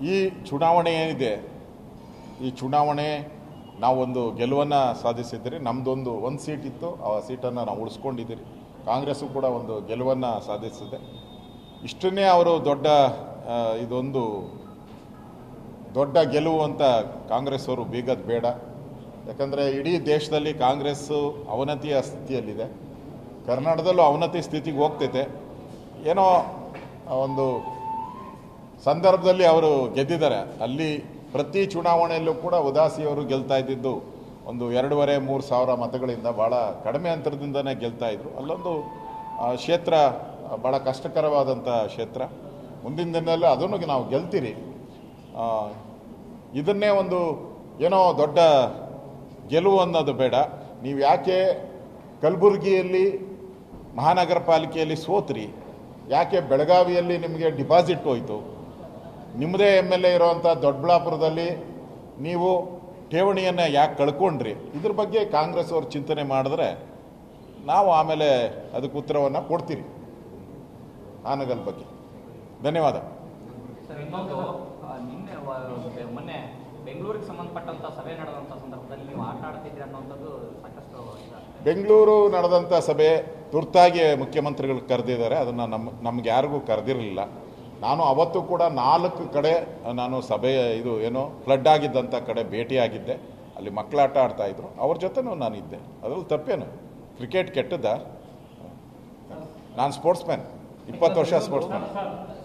ಈ ಚುನಾವಣೆ ಏನಿದೆ ಈ ಚುನಾವಣೆ ನಾವೊಂದು ಗೆಲುವನ್ನು ಸಾಧಿಸಿದ್ದೀರಿ ನಮ್ಮದೊಂದು ಒಂದು ಸೀಟ್ ಇತ್ತು ಆ ಸೀಟನ್ನು ನಾವು ಉಳಿಸ್ಕೊಂಡಿದ್ದೀರಿ ಕಾಂಗ್ರೆಸ್ಸು ಕೂಡ ಒಂದು ಗೆಲುವನ್ನು ಸಾಧಿಸಿದೆ ಇಷ್ಟನ್ನೇ ಅವರು ದೊಡ್ಡ ಆ, ಇದೊಂದು ದೊಡ್ಡ ಗೆಲುವು ಅಂತ ಕಾಂಗ್ರೆಸ್ ಅವರು ಬೀಗದ್ ಬೇಡ ಯಾಕಂದರೆ ಇಡೀ ದೇಶದಲ್ಲಿ ಕಾಂಗ್ರೆಸ್ಸು ಅವನತಿಯ ಸ್ಥಿತಿಯಲ್ಲಿದೆ ಕರ್ನಾಟಕದಲ್ಲೂ ಅವನತಿ ಸ್ಥಿತಿಗೆ ಹೋಗ್ತೈತೆ ಏನೋ ಆ ಒಂದು ಸಂದರ್ಭದಲ್ಲಿ ಅವರು ಗೆದ್ದಿದ್ದಾರೆ ಅಲ್ಲಿ ಪ್ರತಿ ಚುನಾವಣೆಯಲ್ಲೂ ಕೂಡ ಉದಾಸಿಯವರು ಗೆಲ್ತಾ ಇದ್ದಿದ್ದು ಒಂದು ಎರಡೂವರೆ ಮೂರು ಸಾವಿರ ಮತಗಳಿಂದ ಭಾಳ ಕಡಿಮೆ ಅಂತರದಿಂದನೇ ಗೆಲ್ತಾ ಇದ್ರು ಅಲ್ಲೊಂದು ಆ, ಕ್ಷೇತ್ರ ಭಾಳ ಕಷ್ಟಕರವಾದಂಥ ಕ್ಷೇತ್ರ ಮುಂದಿನ ದಿನದಲ್ಲಿ ಅದನ್ನು ನಾವು ಗೆಲ್ತೀರಿ ಆ, ಇದನ್ನೇ ಒಂದು ಏನೋ ದೊಡ್ಡ ಗೆಲುವು ಅನ್ನೋದು ಬೇಡ ನೀವು ಯಾಕೆ ಕಲಬುರಗಿಯಲ್ಲಿ ಮಹಾನಗರ ಪಾಲಿಕೆಯಲ್ಲಿ ಸೋತ್ರಿ ಯಾಕೆ ಬೆಳಗಾವಿಯಲ್ಲಿ ನಿಮಗೆ ಡಿಪಾಸಿಟ್ ಹೋಯಿತು ನಿಮ್ಮದೇ ಎಮ್ ಎಲ್ ಎ ಇರೋವಂಥ ದೊಡ್ಡಬಳ್ಳಾಪುರದಲ್ಲಿ ನೀವು ಠೇವಣಿಯನ್ನು ಯಾಕೆ ಕಳ್ಕೊಂಡ್ರಿ ಇದ್ರ ಬಗ್ಗೆ ಕಾಂಗ್ರೆಸ್ ಅವರು ಚಿಂತನೆ ಮಾಡಿದ್ರೆ ನಾವು ಆಮೇಲೆ ಅದಕ್ಕೆ ಉತ್ತರವನ್ನು ಕೊಡ್ತೀರಿ ಆನಗಲ್ ಬಗ್ಗೆ ಧನ್ಯವಾದ ಸರ್ ಇನ್ನೊಂದು ಆ, ನಿನ್ನೆ ವ- ಮೊನ್ನೆ ಬೆಂಗಳೂರಿಗೆ ಸಂಬಂಧಪಟ್ಟಂತ ಸಭೆ ನಡೆದಂತ ಸಂದರ್ಭದಲ್ಲಿ ನೀವು ಆಟ ಆಡ್ತಿದ್ರಿ ಅನ್ನೋಂಥದ್ದು ಸಾಕಷ್ಟು ಇದಾಗ್ತದೆ. ಬೆಂಗಳೂರು ನಡೆದಂಥ ಸಭೆ ತುರ್ತಾಗಿ ಮುಖ್ಯಮಂತ್ರಿಗಳು ಕರೆದಿದ್ದಾರೆ ಅದನ್ನು ನಮ್ಮ ನಮ್ಗೆ ಯಾರಿಗೂ ಕರೆದಿರಲಿಲ್ಲ ನಾನು ಅವತ್ತು ಕೂಡ ನಾಲ್ಕು ಕಡೆ ನಾನು ಸಭೆ ಇದು ಏನೋ ಫ್ಲಡ್ ಆಗಿದ್ದಂಥ ಕಡೆ ಭೇಟಿಯಾಗಿದ್ದೆ ಅಲ್ಲಿ ಮಕ್ಕಳಾಟ ಆಡ್ತಾ ಇದ್ರು ಅವ್ರ ಜೊತೆನೂ ನಾನು ಇದ್ದೆ ಅದ್ರಲ್ಲಿ ತಪ್ಪೇನು ಕ್ರಿಕೆಟ್ ಕೆಟ್ಟದ ನಾನು ಸ್ಪೋರ್ಟ್ಸ್ ಮ್ಯಾನ್ ಇಪ್ಪತ್ತು ವರ್ಷ ಸ್ಪೋರ್ಟ್ಸ್ ಮ್ಯಾನ್ ಸರ್